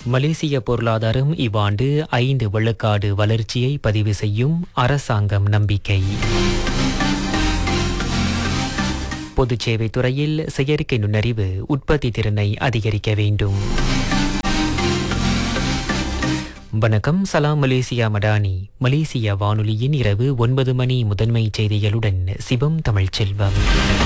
மலேசிய பொருளாதாரம் இவ்வாண்டு ஐந்து விழுக்காடு வளர்ச்சியை பதிவு செய்யும் அரசாங்கம் நம்பிக்கை பொதுச் சேவை துறையில் செயற்கை நுண்ணறிவு உற்பத்தி திறனை அதிகரிக்க வேண்டும் வணக்கம் சலாம் மலேசியா மடானி மலேசிய வானொலியின் இரவு ஒன்பது மணி முதன்மை செய்திகளுடன் சிவம் தமிழ்ச்செல்வம்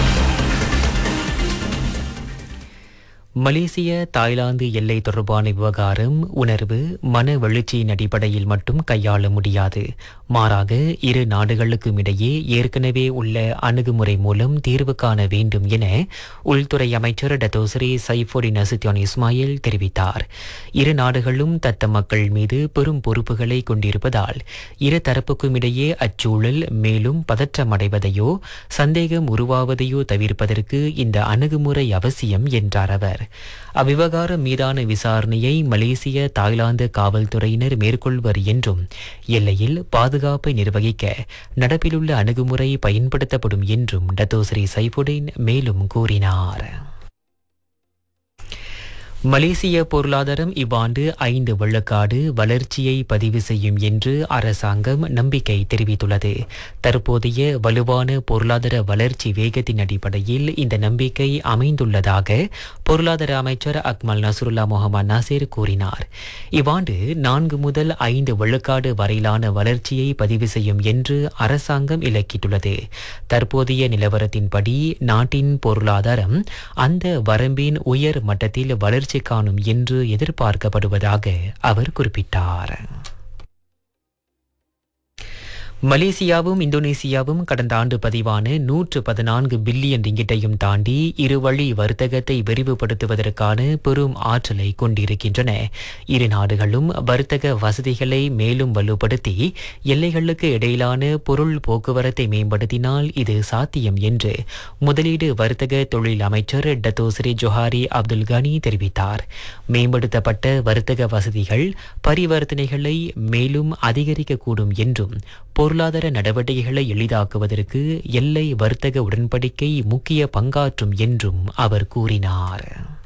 மலேசிய தாய்லாந்து எல்லை தொடர்பான விவகாரம் உணர்வு மன வளர்ச்சியின் அடிப்படையில் மட்டும் கையாள முடியாது மாறாக இரு நாடுகளுக்கும் இடையே ஏற்கனவே உள்ள அணுகுமுறை மூலம் தீர்வு காண வேண்டும் என உள்துறை அமைச்சர் டத்தோசரி சைஃபுடின் அசுத்தியான் இஸ்மாயில் தெரிவித்தார் இரு நாடுகளும் தத்த மக்கள் மீது பெரும் பொறுப்புகளை கொண்டிருப்பதால் இரு தரப்புக்கும் இடையே அச்சூழல் மேலும் பதற்றமடைவதையோ சந்தேகம் உருவாவதையோ தவிர்ப்பதற்கு இந்த அணுகுமுறை அவசியம் என்றார் அவர் அவ்விவகாரம் மீதான விசாரணையை மலேசிய தாய்லாந்து காவல்துறையினர் மேற்கொள்வர் என்றும் எல்லையில் பாதுகாப்பை நிர்வகிக்க நடப்பிலுள்ள அணுகுமுறை பயன்படுத்தப்படும் என்றும் டத்தோஸ்ரீ சைஃபுடின் மேலும் கூறினார் மலேசிய பொருளாதாரம் இவ்வாண்டு ஐந்து வெள்ளக்காடு வளர்ச்சியை பதிவு செய்யும் என்று அரசாங்கம் நம்பிக்கை தெரிவித்துள்ளது தற்போதைய வலுவான பொருளாதார வளர்ச்சி வேகத்தின் அடிப்படையில் இந்த நம்பிக்கை அமைந்துள்ளதாக பொருளாதார அமைச்சர் அக்மல் நசுருல்லா முகமது நாசேர் கூறினார் இவ்வாண்டு நான்கு முதல் ஐந்து வெள்ளக்காடு வரையிலான வளர்ச்சியை பதிவு செய்யும் என்று அரசாங்கம் இலக்கிட்டுள்ளது தற்போதைய நிலவரத்தின்படி நாட்டின் பொருளாதாரம் அந்த வரம்பின் உயர் மட்டத்தில் வளர்ச்சி வளர்ச்சி காணும் என்று எதிர்பார்க்கப்படுவதாக அவர் குறிப்பிட்டார் மலேசியாவும் இந்தோனேசியாவும் கடந்த ஆண்டு பதிவான நூற்று பதினான்கு பில்லியன் ரிங்கிட்டையும் தாண்டி இருவழி வர்த்தகத்தை விரிவுபடுத்துவதற்கான பெரும் ஆற்றலை கொண்டிருக்கின்றன இரு நாடுகளும் வர்த்தக வசதிகளை மேலும் வலுப்படுத்தி எல்லைகளுக்கு இடையிலான பொருள் போக்குவரத்தை மேம்படுத்தினால் இது சாத்தியம் என்று முதலீடு வர்த்தக தொழில் அமைச்சர் டத்தோஸ்ரீ ஜொஹாரி அப்துல் கனி தெரிவித்தார் மேம்படுத்தப்பட்ட வர்த்தக வசதிகள் பரிவர்த்தனைகளை மேலும் அதிகரிக்கக்கூடும் என்றும் பொருளாதார நடவடிக்கைகளை எளிதாக்குவதற்கு எல்லை வர்த்தக உடன்படிக்கை முக்கிய பங்காற்றும் என்றும் அவர் கூறினார்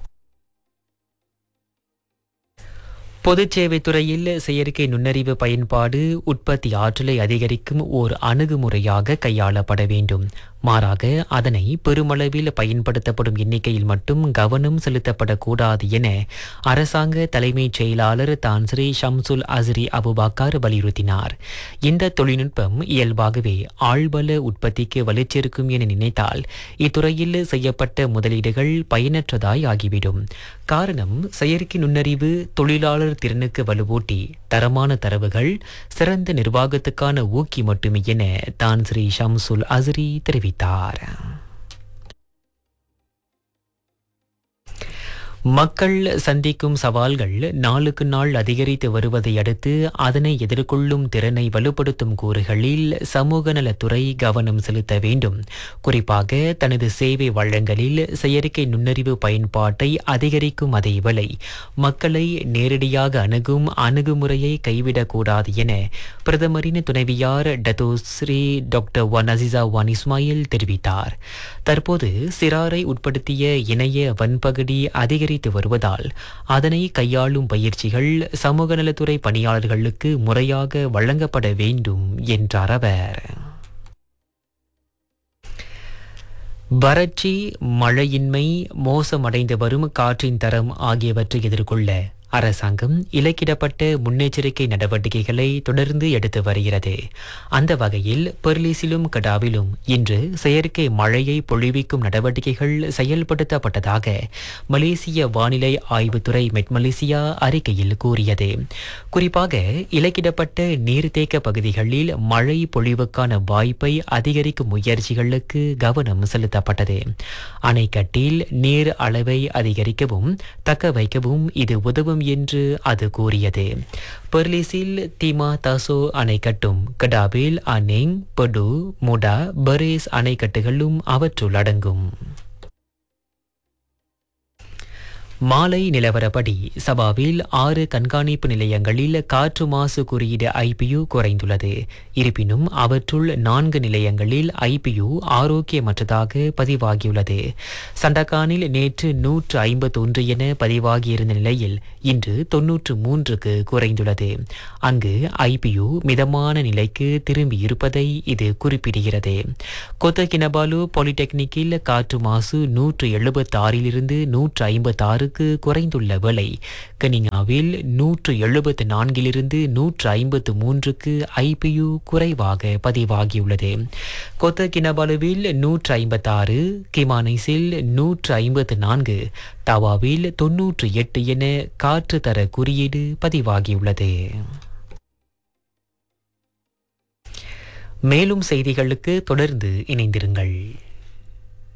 பொதுச் சேவைத் துறையில் செயற்கை நுண்ணறிவு பயன்பாடு உற்பத்தி ஆற்றலை அதிகரிக்கும் ஓர் அணுகுமுறையாக கையாளப்பட வேண்டும் மாறாக அதனை பெருமளவில் பயன்படுத்தப்படும் எண்ணிக்கையில் மட்டும் கவனம் செலுத்தப்படக்கூடாது என அரசாங்க தலைமைச் செயலாளர் தான் ஸ்ரீ ஷம்சுல் அஸ்ரி அபுபாக்கார் வலியுறுத்தினார் இந்த தொழில்நுட்பம் இயல்பாகவே ஆழ்பல உற்பத்திக்கு வலுச்சேர்க்கும் என நினைத்தால் இத்துறையில் செய்யப்பட்ட முதலீடுகள் பயனற்றதாய் ஆகிவிடும் காரணம் செயற்கை நுண்ணறிவு தொழிலாளர் திறனுக்கு வலுவூட்டி தரமான தரவுகள் சிறந்த நிர்வாகத்துக்கான ஊக்கி மட்டுமே என தான் ஸ்ரீ ஷம்சுல் அஸ்ரி தெரிவித்தார் மக்கள் சந்திக்கும் சவால்கள் நாளுக்கு நாள் அதிகரித்து வருவதை அடுத்து அதனை எதிர்கொள்ளும் திறனை வலுப்படுத்தும் கூறுகளில் சமூக நலத்துறை கவனம் செலுத்த வேண்டும் குறிப்பாக தனது சேவை வழங்கலில் செயற்கை நுண்ணறிவு பயன்பாட்டை அதிகரிக்கும் அதேவேளை மக்களை நேரடியாக அணுகும் அணுகுமுறையை கைவிடக்கூடாது என பிரதமரின் துணைவியார் Dato Sri doctor Wan Azizah Wan Ismail தெரிவித்தார் தற்போது சிறாரை உட்படுத்திய இணைய வன்பகுடி அதிகரி அதிகரித்து வருவதால் அதனை கையாளும் பயிற்சிகள் சமூக நலத்துறை பணியாளர்களுக்கு முறையாக வழங்கப்பட வேண்டும் என்றார் அவர் வறட்சி மழையின்மை மோசமடைந்து வரும் காற்றின் தரம் ஆகியவற்றை எதிர்கொள்ள அரசாங்கம் இலக்கிடப்பட்ட முன்னெச்சரிக்கை நடவடிக்கைகளை தொடர்ந்து எடுத்து வருகிறது அந்த வகையில் பெர்லிஸிலும் கடாவிலும் இன்று செயற்கை மழையை பொழிவிக்கும் நடவடிக்கைகள் செயல்படுத்தப்பட்டதாக மலேசிய வானிலை ஆய்வுத்துறை மெட் மலேசியா அறிக்கையில் கூறியது குறிப்பாக இலக்கிடப்பட்ட நீர்த்தேக்க பகுதிகளில் மழை பொழிவுக்கான வாய்ப்பை அதிகரிக்கும் முயற்சிகளுக்கு கவனம் செலுத்தப்பட்டது அணைக்கட்டில் நீர் அளவை அதிகரிக்கவும் தக்க வைக்கவும் இது உதவும் என்று அது கூறியது பெர்லிஸில் தீமா தாசோ அணைக்கட்டும் கடாபில் அனேங் படு முடா பரேஸ் அணைக்கட்டுகளும் அவற்றுள் அடங்கும் மாலை நிலவரப்படி சபாவில் ஆறு கண்காணிப்பு நிலையங்களில் காற்று மாசு குறியீடு ஐபியு குறைந்துள்ளது இருப்பினும் அவற்றுள் நான்கு நிலையங்களில் ஐபியு ஆரோக்கியமற்றதாக பதிவாகியுள்ளது சண்டகானில் நேற்று நூற்று ஐம்பத்தொன்று என பதிவாகியிருந்த நிலையில் இன்று தொன்னூற்று மூன்றுக்கு குறைந்துள்ளது அங்கு ஐபியு மிதமான நிலைக்கு திரும்பியிருப்பதை இது குறிப்பிடுகிறது கொத்தகினபாலு பாலிடெக்னிக்கில் காற்று மாசு நூற்று எழுபத்தாறிலிருந்து நூற்று ஐம்பத்தாறுக்கு குறைந்துள்ள வேளை கனிங்காவில் நூற்று எழுபத்து நான்கிலிருந்து நூற்று ஐம்பத்து மூன்றுக்கு ஐபியு குறைவாக பதிவாகியுள்ளது கொத்தகினபாலுவில் நூற்று ஐம்பத்தாறு கிமானைஸில் நூற்று ஐம்பத்து நான்கு தவாவில் தொன்னூற்று எட்டு என காற்று தர குறியீடு பதிவாகியுள்ளது மேலும் செய்திகளுக்கு தொடர்ந்து இணைந்திருங்கள்